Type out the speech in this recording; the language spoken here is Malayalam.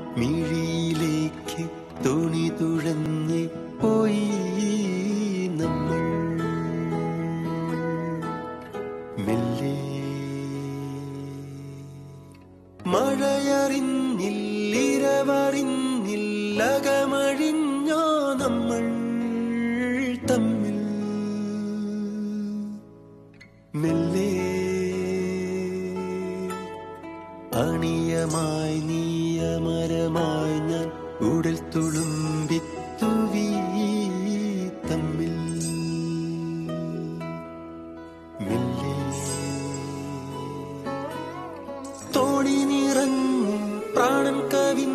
മിഴിയിലേക്ക് തോണി തുഴന്ന് പോയി നമ്മൾ മെല്ലെ മഴയറിഞ്ഞില്ലിരവറിഞ്ഞില്ലകമഴിഞ്ഞോ നമ്മൾ തമ്മിൽ മെല്ലെ അണിയമായി നീയമരമായി ഞാൻ ഉടൽ തുളുമ്പിത്തുവീ തമ്മിൽ മെല്ലെ തോണി നിറഞ്ഞു പ്രാണൻ കവിഞ്ഞു